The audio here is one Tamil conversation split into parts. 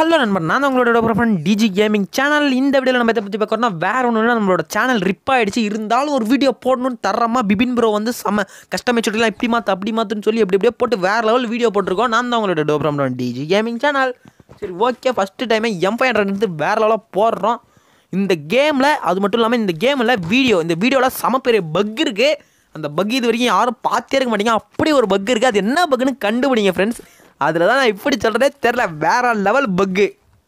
ஹலோ நண்பர் நான் தான் உங்களோட ஃப்ரெண்ட் டிஜி கேமிங் சேனல் இந்த வீடியோவில் நம்ம எதை பற்றி பார்க்குறோம்னா வேற ஒன்றும் இல்லை நம்மளோட சேனல் ரிப் ஆயிடுச்சு இருந்தாலும் ஒரு வீடியோ போடணும்னு தரமா பிபின் ப்ரோ வந்து செம்ம கஸ்டமைச்சுட்டுலாம் இப்படி மாற்று அப்படி மாற்றுன்னு சொல்லி எப்படி எப்படியோ போட்டு வேற லெவல் வீடியோ போட்டிருக்கோம் நான் தான் உங்களோட டோப்ரம் டிஜி கேமிங் சேனல் சரி ஓகே ஃபஸ்ட்டு டைமே எம் ஃபைவ் ஹண்ட்ரட் வேற லெவலாக போடுறோம் இந்த கேமில் அது மட்டும் இல்லாமல் இந்த கேமில் வீடியோ இந்த வீடியோவில் செம பெரிய பக் இருக்குது அந்த பக் இது வரைக்கும் யாரும் பார்த்தே இருக்க மாட்டீங்க அப்படி ஒரு பக் இருக்குது அது என்ன பக்குன்னு கண்டுபிடிங்க ஃப்ரெண்ட்ஸ் அதில் தான் நான் இப்படி சொல்கிறதே தெரில வேற லெவல் பக்கு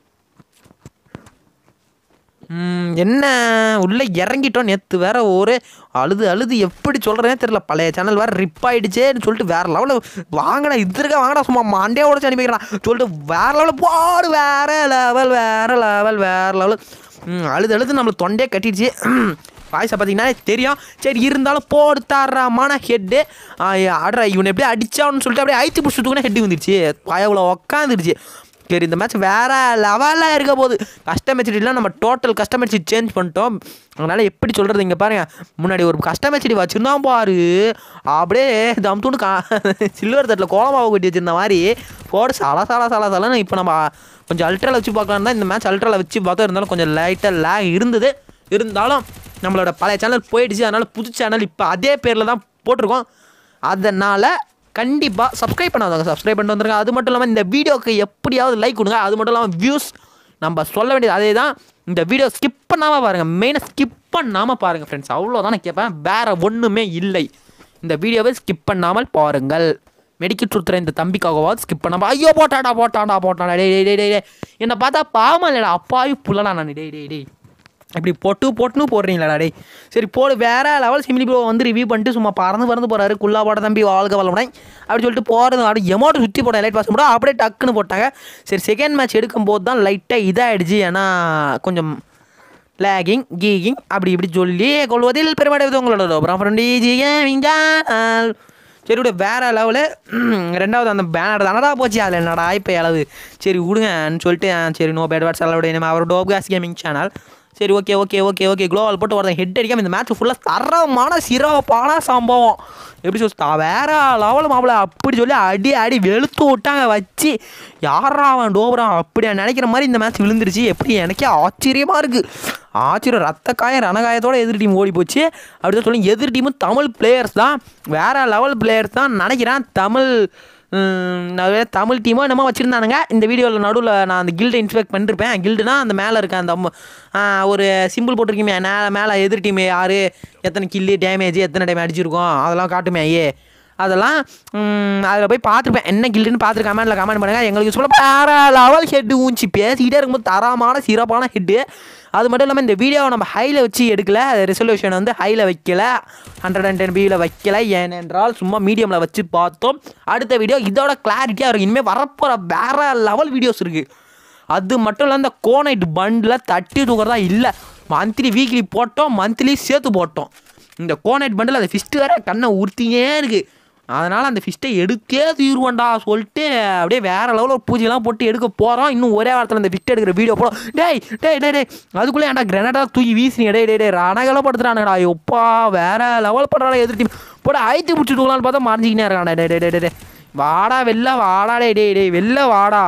என்ன உள்ளே இறங்கிட்டோம் நேற்று வேற ஒரு அழுது அழுது எப்படி சொல்கிறேனே தெரில பழைய சேனல் வேறு ரிப் ஆயிடுச்சேன்னு சொல்லிட்டு வேற லெவலில் வாங்கடா இது இருக்க வாங்கடா சும்மா மண்டே உடச்சு அனுப்பிக்கிறான் சொல்லிட்டு வேற லெவலில் போடு வேற லெவல் வேற லெவல் வேற லெவல் அழுது அழுது நம்மளுக்கு தொண்டையே கட்டிடுச்சு வாய்ஸை பார்த்தீங்கன்னா தெரியும் சரி இருந்தாலும் போடு தரமான ஹெட்டு ஆடுற இவனை எப்படியே அடிச்சான்னு சொல்லிட்டு அப்படியே ஐத்து பிடிச்சதுக்குன்னு ஹெட்டு வந்துருச்சு பயவில் உக்காந்துருச்சு சரி இந்த மேட்ச் வேற லெவலாக இருக்க போகுது கஸ்டமைச்சிட்டிலாம் நம்ம டோட்டல் கஸ்டமைச்சி சேஞ்ச் பண்ணிட்டோம் அதனால் எப்படி சொல்கிறது இங்கே பாருங்க முன்னாடி ஒரு கஸ்டமைச்சிட்டி வச்சுருந்தான் பாரு அப்படியே தம் தூண்டு கா சில்வர் தட்டில் கோலமாவை கொட்டி வச்சிருந்த மாதிரி போடு சல சல சல சலன்னு இப்போ நம்ம கொஞ்சம் அல்ட்ராவில் வச்சு பார்க்கலாம் தான் இந்த மேட்ச் அல்ட்ராவில் வச்சு பார்த்தா இருந்தாலும் கொஞ்சம் லைட்டாக லேக் இருந்தது இருந்தாலும் நம்மளோட பழைய சேனல் போயிடுச்சு அதனால் புது சேனல் இப்போ அதே பேரில் தான் போட்டிருக்கோம் அதனால் கண்டிப்பாக சப்ஸ்கிரைப் பண்ணாதவங்க சப்ஸ்கிரைப் பண்ணிட்டு வந்துருங்க அது மட்டும் இல்லாமல் இந்த வீடியோக்கு எப்படியாவது லைக் கொடுங்க அது மட்டும் இல்லாமல் வியூஸ் நம்ம சொல்ல வேண்டியது அதே தான் இந்த வீடியோ ஸ்கிப் பண்ணாமல் பாருங்கள் மெயினாக ஸ்கிப் பண்ணாமல் பாருங்கள் ஃப்ரெண்ட்ஸ் அவ்வளோதான் நான் கேட்பேன் வேறு ஒன்றுமே இல்லை இந்த வீடியோவை ஸ்கிப் பண்ணாமல் பாருங்கள் மெடிக்கல் சுத்துற இந்த தம்பிக்காகவாது ஸ்கிப் பண்ணாமல் ஐயோ போட்டாடா போட்டாடா போட்டாடா டேய் டேய் டேய் டேய் என்னை பார்த்தா பாவம் இல்லைடா அப்பாவி புள்ளலாம் நான் டேய் டேய் டேய் இப்படி போட்டு போட்டுன்னு போடுறீங்களாடா டேய் சரி போடு வேற லெவல் சிமிலி ப்ரோ வந்து ரிவ்யூ பண்ணிட்டு சும்மா பறந்து பறந்து போறாரு குள்ளா போட தம்பி வாழ்க வளமுடன் அப்படி சொல்லிட்டு போகிறது அப்படி எமௌண்ட் சுற்றி போட லைட் பாஸ் போட அப்படியே டக்குன்னு போட்டாங்க சரி செகண்ட் மேட்ச் எடுக்கும்போது தான் லைட்டாக இதாகிடுச்சு ஏன்னா கொஞ்சம் லேகிங் கீகிங் அப்படி இப்படி சொல்லி கொள்வதில் பெருமடைவது உங்களோட அப்புறம் ஃப்ரெண்டு சரி விட வேற லெவலு ரெண்டாவது அந்த பேனர் தானடா போச்சு அதில் என்னடா இப்போ அளவு சரி விடுங்கன்னு சொல்லிட்டு ஆ, சரி நோ பேட் வாட்ஸ் அளவுடைய நம்ம அவர் டோப் கேஸ் கேமிங் சேனல் சரி ஓகே ஓகே ஓகே ஓகே குளோவல் போட்டு ஒருத்தன் ஹெட் அடிக்காம இந்த மேட்ச் ஃபுல்லாக தரமான சிறப்பான சம்பவம் எப்படி சொல்லி தா- வேற லெவல் மாப்பிள அப்படி சொல்லி அடி அடி வெளுத்து விட்டாங்க வச்சு யாரா அவன் டோபரான் அப்படி நினைக்கிற மாதிரி இந்த மேட்ச் விழுந்துருச்சு எப்படி எனக்கே ஆச்சரியமாக இருக்குது ஆச்சரியம் ரத்த காயம் ரணகாயத்தோட எதிர் டீம் ஓடி போச்சு அப்படி தான் சொல்லி எதிர் டீமும் தமிழ் பிளேயர்ஸ் தான் வேற லெவல் பிளேயர்ஸ் தான் நினைக்கிறேன் தமிழ் ம், நிறைய தமிழ் டீமோ என்னமோ வச்சுருந்தானுங்க இந்த வீடியோவில் நடுவில் நான் அந்த கில்டை இன்ஸ்பெக்ட் பண்ணிருப்பேன் கில்டுனா அந்த மேலே இருக்க அந்த அம்ம- ஆ, ஒரு சிம்பிள் போட்டிருக்கீங்க மேலே மேலே எதிர் டீம் யார் எத்தனை கில்லு டேமேஜ் எத்தனை டைம் அடிச்சிருக்கோம் அதெல்லாம் காட்டுமே ஐயே அதெல்லாம் அதில் போய் பார்த்துருப்பேன் என்ன கில்டுன்னு பார்த்துட்டு கமெண்ட்டில் கமெண்ட் பண்ணுங்கள் எங்களுக்கு சொல்ல வேற லெவல் ஹெட்டு ஊஞ்சி பேசிக்கிட்டே இருக்கும்போது தரமான சிறப்பான ஹெட்டு அது மட்டும் இல்லாமல் இந்த வீடியோவை நம்ம ஹையில் வச்சு எடுக்கல ரெசல்யூஷன் வந்து ஹையில் வைக்கல ஹண்ட்ரட் அண்ட் டென் பியில் வைக்கல ஏனென்றால் சும்மா மீடியமில் வச்சு பார்த்தோம் அடுத்த வீடியோ இதோட கிளாரிட்டியாக இருக்கும் இனிமேல் வரப்போகிற வேற லெவல் வீடியோஸ் இருக்குது அது மட்டும் இல்லை இந்த கோனைட் பண்டில் தட்டி தூக்குறதா இல்லை மந்த்லி வீக்லி போட்டோம் மந்த்லி சேர்த்து போட்டோம் இந்த கோனைட் பண்டில் அந்த ஃபிஸ்ட்டு வேற கண்ணை உறுத்தினே இருக்குது அதனால் அந்த ஃபிஷ்ட்டை எடுக்கே தீருவோண்டா சொல்லிட்டு அப்படியே வேறு லெவலில் ஒரு பூஜைலாம் போட்டு எடுக்க போகிறோம் இன்னும் ஒரே வாரத்தில் இந்த ஃபிஷ்ட்டை எடுக்கிற வீடியோ போடும் டேய் டேய் டேய் டேய் அதுக்குள்ளே ஏன்டா கிரனடா தூக்கி வீசினீங்க டேய் டேய் டேய் ரணகலை படுத்துறானுடா எப்பா வேற லெவல் பண்ணுறாடா எதிர் டீம் போட ஐத்து பிடிச்சிட்டுங்களான்னு பார்த்தா மறைஞ்சிக்கினே இருக்கானே டே டே டே டே வாடா வெளில வாடா டேய் டேய் டேய் வெளில வாடா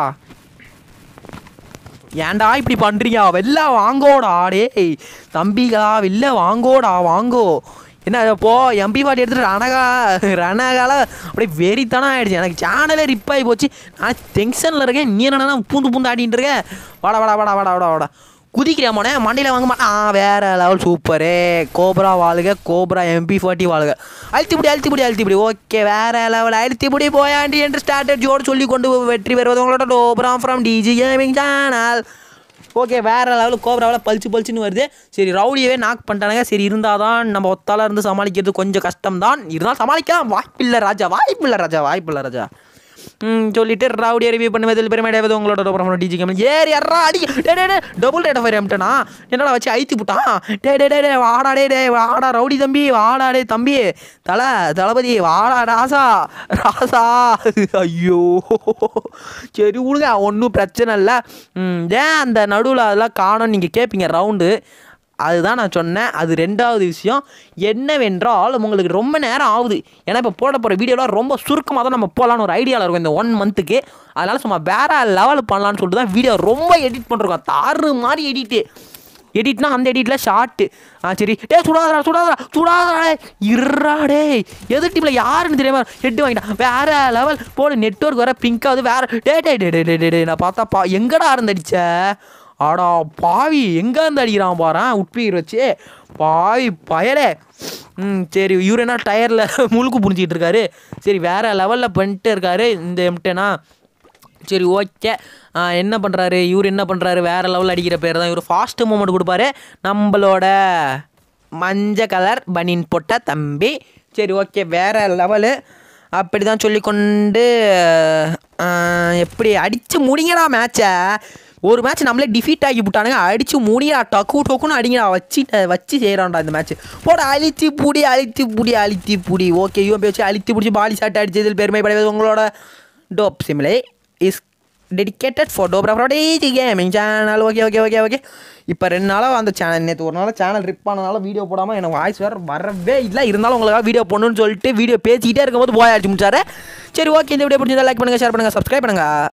ஏன்டா இப்படி பண்ணுறீங்க வெளில வாங்கோடா டேய் தம்பிகளா வெளில வாங்கோடா வாங்கோ என்ன போ எம்பி பாட்டி எடுத்துட்டு ரணகா ரணகால அப்படியே வெறித்தனம் ஆயிடுச்சு எனக்கு சேனலே ரிப் ஆகி போச்சு நான் டென்ஷனில் இருக்கேன் நீ என்னன்னா பூந்து பூந்து ஆடிட்டு இருக்க வாடா வாடா வாடா வாடா வாடா வாடா குதிக்கிறேன் மோனே மண்டியில் வாங்க மாட்டேன் ஆ வேற லெவல் சூப்பரு கோப்ரா வாழுக கோப்ரா எம்பி ஃபார்ட்டி வாழுக அழுத்திப்படி அழுத்திப்படி அழுத்திப்படி ஓகே வேற லெவல் அழுத்திப்படி போயாண்டி என்று ஸ்ட்ராட்டஜியோடு சொல்லி கொண்டு வெற்றி பெறுவது உங்களோட டோப்ரா from DG gaming channel okay வேற லெவலில் கோப்ராவில் பளிச்சு பளிச்சுன்னு வருது சரி ரவுடியவே நாக் பண்ணிட்டானுங்க சரி இருந்தால் தான் நம்ம ஒத்தால இருந்து சமாளிக்கிறது கொஞ்சம் கஷ்டம் தான் இருந்தாலும் சமாளிக்கலாம் வாய்ப்பில்லை ராஜா வாய்ப்பில்லை ராஜா வாய்ப்பில்லை ராஜா ம் சொல்லிட்டு ரவுடியை ரிவ்யூ பண்ணுவதில் பெருமையடைவது உங்களோட டோப்ரா டிஜி கேமிங் ஏறி அறா அடி டே டே டே டபுள் ரேட் ஆஃப் ஃபயர் அம்ட்டனா என்னடா வச்சு ஐத்தி புட்டான் டே டே டே டே வாடா டே டே வாடா ரவுடி தம்பி வாடா டே தம்பி தலை தளபதி வாடா ராசா ராசா ஐயோ சரி விடுங்க ஒன்றும் பிரச்சனை இல்லை ம் ஏன் அந்த நடுவில் அதெல்லாம் காணும் நீங்கள் கேட்பீங்க ரவுண்டு அதுதான் நான் சொன்னேன் அது ரெண்டாவது விஷயம் என்னவென்றால் உங்களுக்கு ரொம்ப நேரம் ஆகுது ஏன்னா இப்போ போட போகிற வீடியோலாம் ரொம்ப சுருக்கமாக தான் நம்ம போகலான்னு ஒரு ஐடியாவில் இருக்கும் இந்த ஒன் மந்த்துக்கு அதனால் சும்மா வேற லெவல் பண்ணலான்னு சொல்லிட்டு தான் வீடியோ ரொம்ப எடிட் பண்ணுறோம் தாறு மாதிரி எடிட்டு எடிட்னா அந்த எடிட்டில் ஷார்ட்டு ஆ சரி டே சுடாதடா சுடாதடா சுடாதடா இருடா டேய் எதிர் டீமில் யாருன்னு தெரியாம ஹெட் வாங்கிட்டான் வேற லெவல் போடு நெட்ஒர்க் வர பிங்காவது வேற டே டே டே டே டே டே டே நான் பார்த்தா பா எங்கடா இருந்து அடிச்ச ஆடா பாவி எங்க இருந்து அடிக்கிறான் பாரேன் உட்பீர் வச்சு பாவி பயலே ம் சரி இவர் என்ன டயரில் முழுக்கு புரிஞ்சிக்கிட்டு இருக்காரு சரி வேற லெவலில் பண்ணிட்டு இருக்காரு இந்த எம்டேனா சரி ஓகே என்ன பண்ணுறாரு இவர் என்ன பண்ணுறாரு வேறு லெவலில் அடிக்கிற பேர் தான் இவர் ஃபாஸ்ட்டு மூமெண்ட் கொடுப்பாரு நம்மளோட மஞ்சள் கலர் பனின் போட்ட தம்பி சரி ஓகே வேறு லெவலு அப்படி தான் சொல்லிக்கொண்டு ஆஹ், எப்படி அடித்து முடிங்கடா மேட்சை ஒரு மேட்ச் நம்மளே டிஃபீட் ஆகி விட்டானுங்க அடித்து முடியா டக்கு டக்குன்னு அடிங்கடா வச்சு வச்சு செய்கிறான்டா இந்த மேட்ச் போட அழித்து புடி அழித்து புடி அழித்து புடி ஓகே யூஎம்பி வச்சு அழித்து பிடிச்சி பாடி ஷாட் அடிச்சதில் பெருமைப்படுவது உங்களோட டோப் சிம்லே இஸ் டெடிக்கேட்டட் ஃபார் டோப்ரா ப்ராடேஜ் gaming channel okay okay okay okay இப்போ ரெண்டு நாளாக அந்த சேனல் நேற்று ஒரு நாள் சேனல் ரிப் ஆனனால வீடியோ போடாமல் எனக்கு வாய்ஸ் வேறு வரவே இல்லை இருந்தாலும் உங்களுக்காக வீடியோ போடணும்னு சொல்லிட்டு வீடியோ பேசிக்கிட்டே இருக்கும்போது போய் அடிச்சு முடிச்சாரு சரி ஓகே இந்த வீடியோ பிடிச்சதா லைக் பண்ணுங்கள் ஷேர் பண்ணுங்கள் சப்ஸ்கிரைப் பண்ணுங்கள்